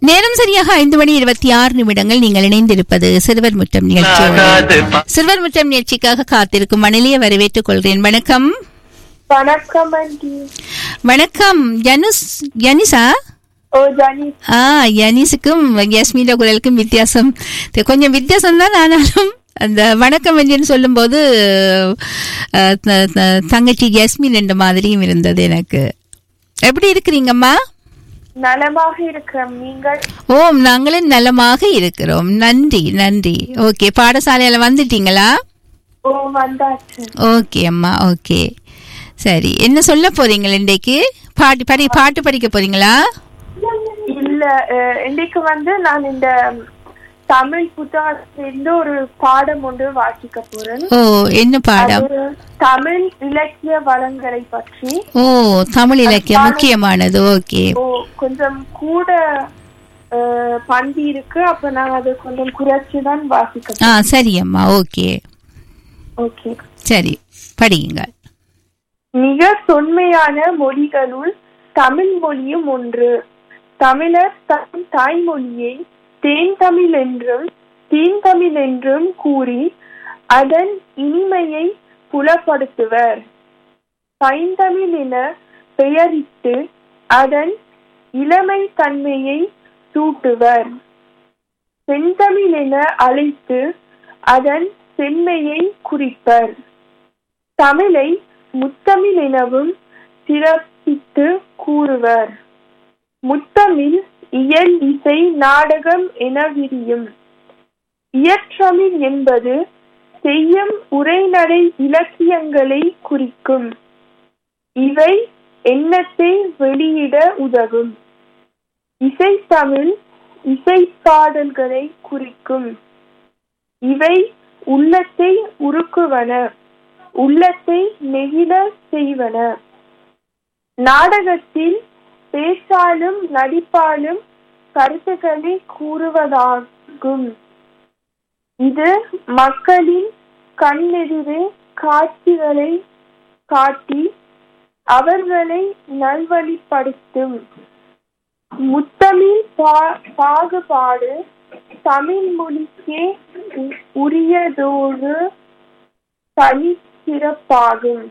நேரம் சரியாக ஐந்து மணி இருபத்தி ஆறு நிமிடங்கள் நீங்கள் இணைந்திருப்பது சிறுவர் முற்றம் நிகழ்ச்சியோடு சிறுவர் முற்றம் நிகழ்ச்சிக்காக காத்திருக்கும் மணிலியை வரவேற்றுக் கொள்கிறேன் வணக்கம் வணக்கம் ஆண்டி வணக்கம் யனுஸ் யனிசா ஓ ஜானி ஆ யனிஸுக்கும் யஸ்மிதா குரலுக்கும் வித்தியாசம் தெ- கொஞ்சம் வித்தியாசம் தான் ஆனாலும் அந்த வணக்கம் என்று சொல்லும்போது அஹ், த- த- தங்கச்சி யஸ்மின் என்ற மாதிரியும் இருந்தது எனக்கு எப்படி இருக்கிறீங்கம்மா நலமாக இருக்கிறோம் நீங்கள் ஓம் நாங்களும் நலமாக இருக்கிறோம் நன்றி நன்றி ஓகே பாடசாலையில வந்துட்டீங்களா ஓ வந்தாச்சு ஓகே அம்மா ஓகே சரி என்ன சொல்ல போறீங்க இன்றைக்கு பாட்டு படி பாட்டு படிக்க போறீங்களா இல்ல அஹ், இன்னைக்கு வந்து நான் இந்த தமிழ் புத்தகத்திலிருந்து ஒரு பாடம் ஒன்று வாசிக்க போறேன் ஓ என்ன பாடம் அது தமிழ் இலக்கிய வளங்களை பற்றி ஓ தமிழ் இலக்கியம் முக்கியமானது ஓகே ஓ கொஞ்சம் கூட அஹ், பந்தி இருக்கு அப்ப நான் அதை கொஞ்சம் குறைச்சி தான் வாசிக்க ஆ சரி அம்மா ஓகே ஓகே சரி படியுங்க மிக தொன்மையான மொழிகளுள் தமிழ் மொழியும் ஒன்று தமிழர் தம் தாய்மொழியை தேன்தமிழ் என்றும் தீன்தமிழ் என்றும் கூறி அதன் இனிமையை புலப்படுத்துவர் பைந்தமிழ் என பெயரிட்டு அதன் இளமை தன்மையை சூட்டுவர் செந்தமிழ் என அழைத்து அதன் செம்மையை குறிப்பர் தமிழை முத்தமிழ் எனவும் சிறப்பித்து கூறுவர் முத்தமிழ் இயல் இசை நாடகம் என விரியும் இயற்றமிழ் என்பது செய்யும் உரைநடை இலக்கியங்களை குறிக்கும் இவை எண்ணத்தை வெளியிட உதவும் இசைத்தமிழ் இசைப்பாடல்களை குறிக்கும் இவை உள்ளத்தை உருக்குவன உள்ளத்தை நெகிழ செய்வன நாடகத்தில் பேச்சாலும் நடிப்பாலும் கருத்துக்களை கூறுவதாகும் இது மக்களின் கண்ணெதிரே காட்சிகளை காட்டி அவர்களை நல்வழிப்படுத்தும் முத்தமிழ் பா- பாகுபாடு தமிழ் மொழிக்கே உ- உரியதோடு தனி சிறப்பாகும்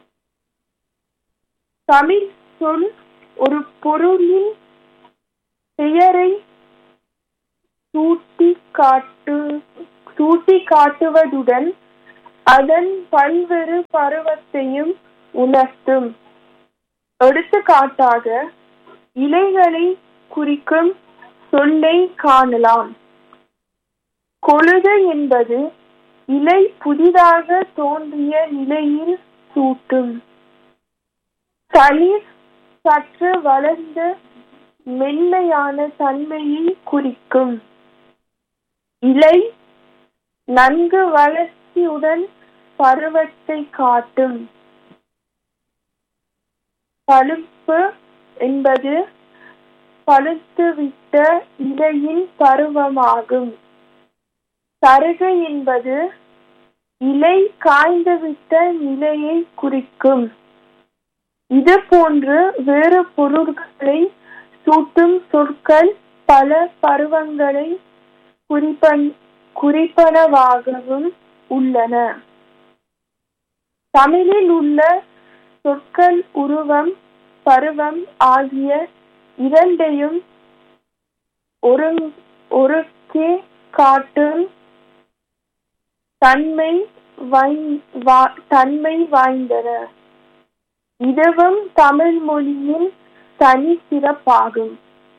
தமிழ் சொல் ஒரு பொருளின் பெயரை சூட்டி காட்டு சூட்டி காட்டுவதுடன் அதன் பல்வேறு பருவத்தையும் உணர்த்தும் எடுத்துக்காட்டாக இலைகளை குறிக்கும் சொல்லை காணலாம் கொழுது என்பது இலை புதிதாக தோன்றிய நிலையில் சூட்டும் தளிர் சற்று வளர்ந்த மென்மையான தன்மையை குறிக்கும் இலை நன்கு வளர்ச்சியுடன் பருவத்தை காட்டும் பழுப்பு என்பது பழுத்துவிட்ட இலையின் பருவமாகும் சருகு என்பது இலை காய்ந்துவிட்ட நிலையை குறிக்கும் இது போன்று வேறு பொருட்களை சூட்டும் சொற்கள் பல பருவங்களை குறிப்பன் குறிப்பனவாகவும் உள்ளன தமிழில் உள்ள சொற்கள் உருவம் பருவம் ஆகிய இரண்டையும் ஒருங்- ஒருங்கே காட்டும் தன்மை வாய்ந்- வா- தன்மை வாய்ந்தன இதுவும் தமிழ் மொழியின் தனி சிறப்பாகும்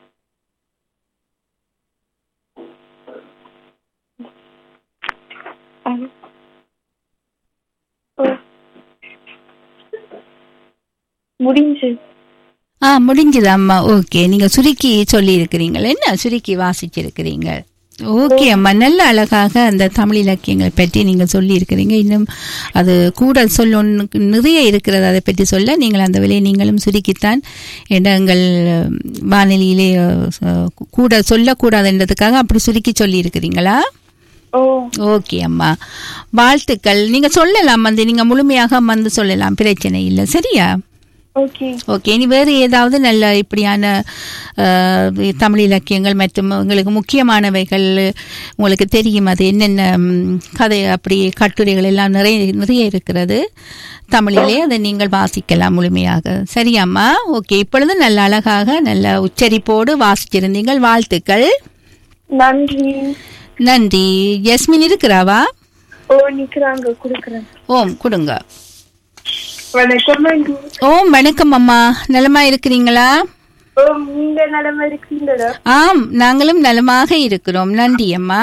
முடிஞ்சு ஆ முடிஞ்சது அம்மா ஓகே நீங்க சுருக்கி சொல்லி இருக்கிறீங்க என்ன சுருக்கி வாசிச்சிருக்கிறீங்க ஓகே அம்மா நல்ல அழகாக அந்த தமிழ் இலக்கியங்களை பற்றி நீங்க சொல்லி இருக்கிறீங்க இன்னும் அது கூட சொல்ல ஒண்ணுக்கு நிறைய இருக்கிறது அதை பற்றி சொல்ல நீங்கள் அந்த வேலையை நீங்களும் சுருக்கித்தான் இடங்கள் வானொலியிலே அஹ், கூட சொல்லக்கூடாதுன்றதுக்காக அப்படி சுருக்கி சொல்லி இருக்கிறீங்களா ஓ ஓகே அம்மா வாழ்த்துக்கள் நீங்க சொல்லலாம் வந்து நீங்க முழுமையாக வந்து சொல்லலாம் பிரச்சனை இல்லை சரியா ஓகே ஓகே இனி வேறு ஏதாவது நல்ல இப்படியான அஹ், தமிழ் இலக்கியங்கள் மற்றும் உங்களுக்கு முக்கியமானவைகள் உங்களுக்கு தெரியும் அது என்னென்ன ம், கதை அப்படி கட்டுரைகள் எல்லாம் நிறைய நிறைய இருக்கிறது தமிழிலே அதை நீங்கள் வாசிக்கலாம் முழுமையாக சரியாம்மா ஓகே இப்பொழுது நல்ல அழகாக நல்ல உச்சரிப்போடு வாசிச்சிருந்தீங்கள் வாழ்த்துக்கள் நன்றி நன்றி யஸ்மின் இருக்கிறாவா ஓ நிக்கிறாங்க குடுக்குறேன் ஓம் கொடுங்க வணக்கம் ஆண்டி ஓம் வணக்கம் அம்மா நலமா இருக்கிறீங்களா ஓ நீங்க நலமா இருக்கீங்களா ஆம் நாங்களும் நலமாக இருக்கிறோம் நன்றி அம்மா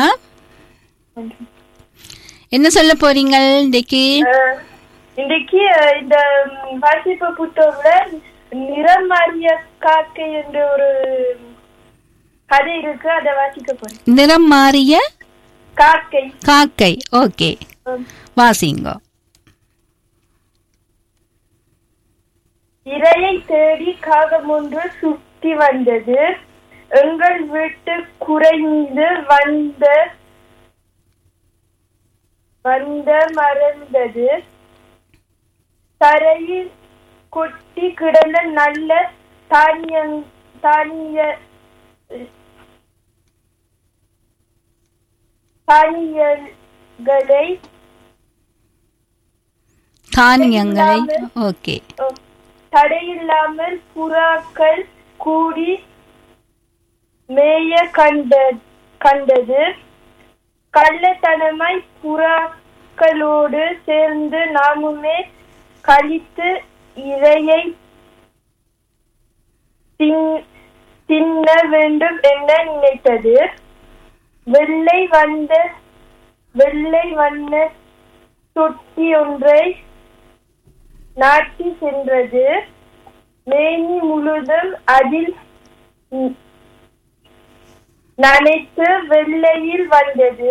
என்ன சொல்ல போறீங்க இன்றைக்கு அஹ், இன்றைக்கு அஹ், இந்த ம், வாசிப்பு புத்தகத்துல நிறம் மாறிய காக்கை என்ற ஒரு கதை இருக்கு அதை வாசிக்க போறேன் நிறம் மாறிய காக்கை காக்கை ஓகே ஆம். வாசிங்க இரையை தேடி காகம் ஒன்று சுற்றி வந்தது எங்கள் வீட்டு குறை மீது வந்த வந்த மறந்தது தரையில் கொட்டி கிடந்த நல்ல தானியங் தானிய தானியங்களை தானியங்களை ஓகே தடையில்லாமல் புறாக்கள் கூடி மேய கண்ட கண்டது கள்ளத்தனமாய் புறாக்களோடு சேர்ந்து நாமுமே கழித்து இரையை தின்- தின்ன வேண்டும் என நினைத்தது வெள்ளை வந்த வெள்ளை வண்ண தொட்டி ஒன்றை நாட்டி சென்றது மேனி முழுதும் அதில் ந- நனைத்து வெள்ளையில் வந்தது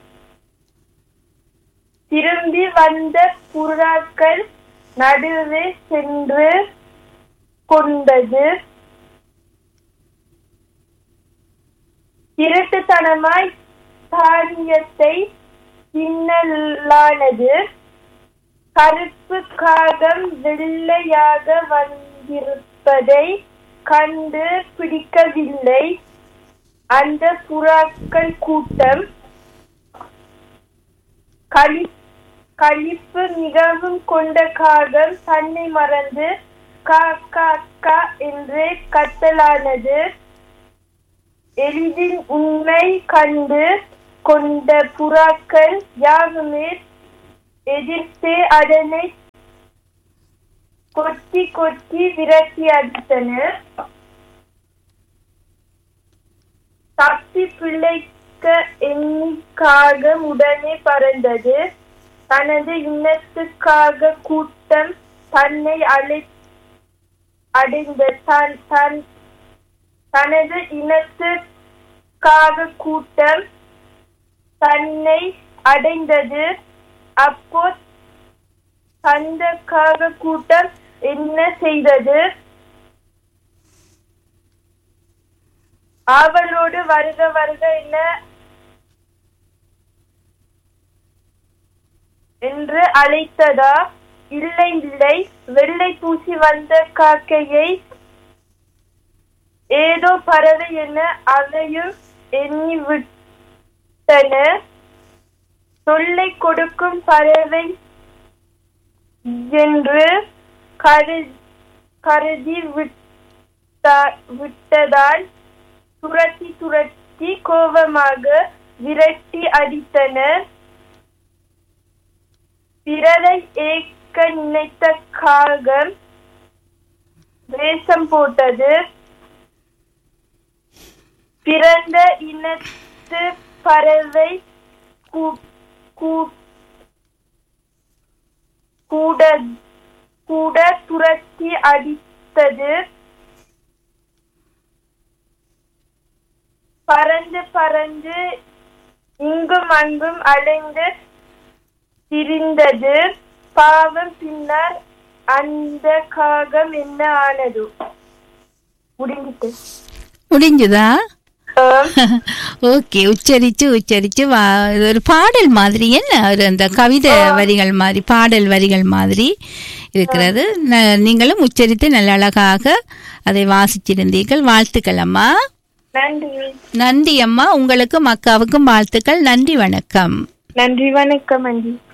திரும்பி வந்த புறாக்கள் நடுவே சென்று கொண்டது திருட்டுத்தனமாய் தானியத்தை தின்னலானது கருப்பு காகம் வெள்ளையாக வந்திருப்பதை கண்டு பிடிக்கவில்லை அந்த புறாக்கள் கூட்டம் களி களிப்பு மிகவும் கொண்ட காகம் தன்னை மறந்து கா கா கா என்றே கத்தலானது எளிதில் உண்மை கண்டு கொண்ட புறாக்கள் யாருமே எதிர்த்து அதனை கொத்தி கொத்தி விரட்டி அடித்தனர் தப்பி பிழைக்க எண்ணிக்காக உடனே பறந்தது தனது இனத்துக்காக கூட்டம் தன்னை அழை அடைந்த தன் தன் தனது இனத்துக்காக கூட்டம் தன்னை அடைந்தது அப்போ தந்தக்காக கூட்டம் என்ன செய்தது ஆவலோடு வருக வருக என்ன என்று அழைத்ததா இல்லை இல்லை வெள்ளை பூசி வந்த காக்கையை ஏதோ பறவை என அதையும் எண்ணி விட்டன தொல்லை கொடுக்கும் பறவை என்று கரு- கருதி விட்டா- விட்டதால் துரத்தி துரத்தி கோபமாக விரட்டி அடித்தனர் பிறரை ஏக்க நினைத்த காகம் வேஷம் போட்டது பிறந்த இனத்து பறவை கூ- கூ- கூட கூட துரத்தி அடித்தது பறந்து பறந்து இங்கும் அங்கும் அலைந்து திரிந்தது பாவம் பின்னர் அந்த காகம் என்ன ஆனது முடிஞ்சிட்டு முடிஞ்சுதா ஆம். ஓகே உச்சரிச்சு உச்சரிச்சு வா இது ஒரு பாடல் மாதிரி என்ன ஒரு அந்த கவிதை வரிகள் மாதிரி பாடல் வரிகள் மாதிரி இருக்கிறது ந- நீங்களும் உச்சரித்து நல்ல அழகாக அதை வாசிச்சிருந்தீர்கள் வாழ்த்துக்கள் அம்மா நன்றி நன்றி அம்மா உங்களுக்கும் அக்காவுக்கும் வாழ்த்துக்கள் நன்றி வணக்கம் நன்றி வணக்கம் அண்டி